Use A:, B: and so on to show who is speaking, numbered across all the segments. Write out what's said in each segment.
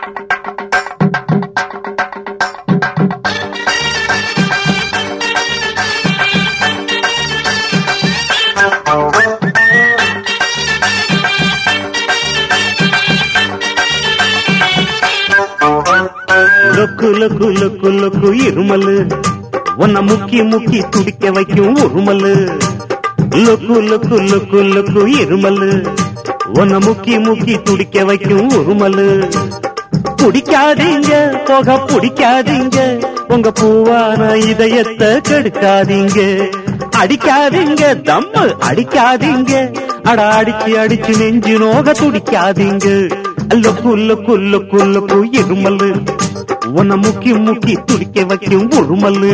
A: லொக்கு லொக்கு லொக்கு லொக்கு இருமலு உன்னை முக்கி முக்கி துடிக்க வைக்கும் உருமலு லொக்கு லொக்கு லொக்கு லொக்கு இருமலு உன்னை முக்கி முக்கி துடிக்க வைக்கும் உருமலு பிடிக்காதீங்க போக பிடிக்காதீங்க உங்க பூவான இதயத்தை கெடுக்காதீங்க அடிக்காதீங்க தம்மு அடிக்காதீங்க அட அடிச்சு அடிச்சு நெஞ்சு நோக துடிக்காதீங்க லொக்கு லொக்கு லொக்கு லொக்கு இருமலு உன்னை முக்கி முக்கி துடிக்க வைக்கும் உருமலு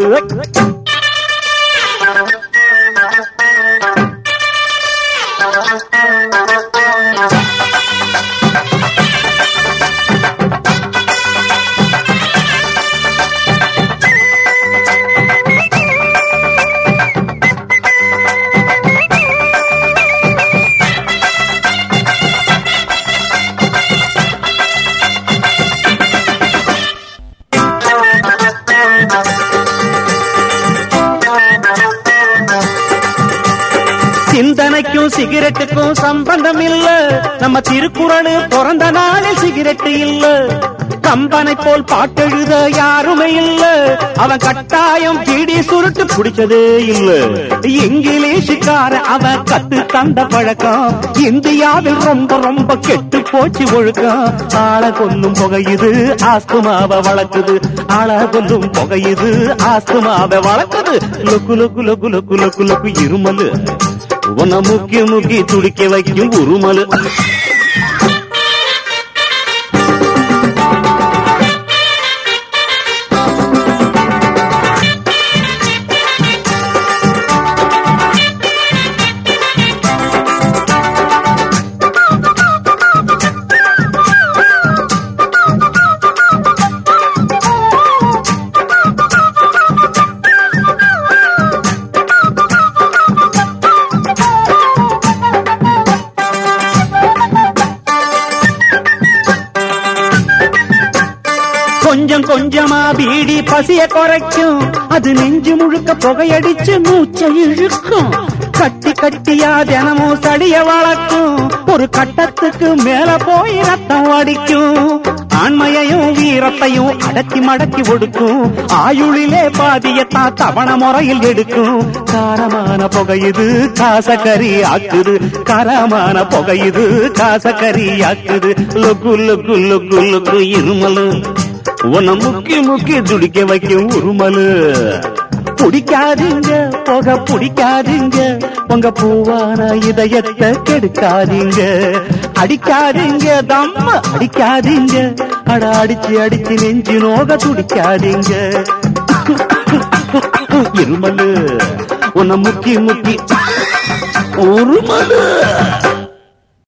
A: சிந்தனைக்கும் சிகரெட்டுக்கும் சம்பந்தம் இல்ல நம்ம திருக்குறள் பிறந்த நாளில் சிகரெட்டு இல்ல கம்பனை போல் பாட்டெழுத யாருமே இல்ல அவன் கட்டாயம் பீடி சுருட்டு பிடிச்சதே இல்ல இங்கிலீஷுக்கார அவன் கத்து தந்த பழக்கம் இந்தியாவில் ரொம்ப ரொம்ப கெட்டு போச்சு ஒழுக்கம் ஆள கொல்லும் புகையுது ஆஸ்துமாவை வளர்க்குது ஆள கொல்லும் புகையுது ஆஸ்துமாவை வளர்க்குது லுக்கு லுக்கு லுக்கு லுக்கு லுக்கு லுக்கு இருமலு உன்னை முக்கி முக்கி துடிக்க வைக்கும் உருமலு கொஞ்சம் கொஞ்சமா பீடி பசிய குறைக்கும் அது நெஞ்சு முழுக்க புகையடிச்சு மூச்சை இழுக்கும் கட்டி கட்டியா தினமும் சடிய வளர்க்கும் ஒரு கட்டத்துக்கு மேல போய் ரத்தம் அடிக்கும் ஆண்மையையும் வீரத்தையும் அடக்கி மடக்கி ஒடுக்கும் ஆயுளிலே பாதியத்தான் தவண முறையில் எடுக்கும் காரமான புகையுது காசக்கறி ஆக்குது காரமான புகையுது காசக்கறி ஆக்குது லுக்கு லுக்கு லுக்கு லுக்கு இருமலும் உன்னை முக்கி முக்கி துடிக்க வைக்கும் உருமலு பிடிக்காதீங்க புக பிடிக்காதீங்க உங்க பூவான இதயத்தை கெடுக்காதீங்க அடிக்காதீங்க தம்ம அடிக்காதீங்க அட அடிச்சு அடிச்சு நெஞ்சு நோக துடிக்காதீங்க இருமலு உன்னை முக்கி முக்கி உருமலு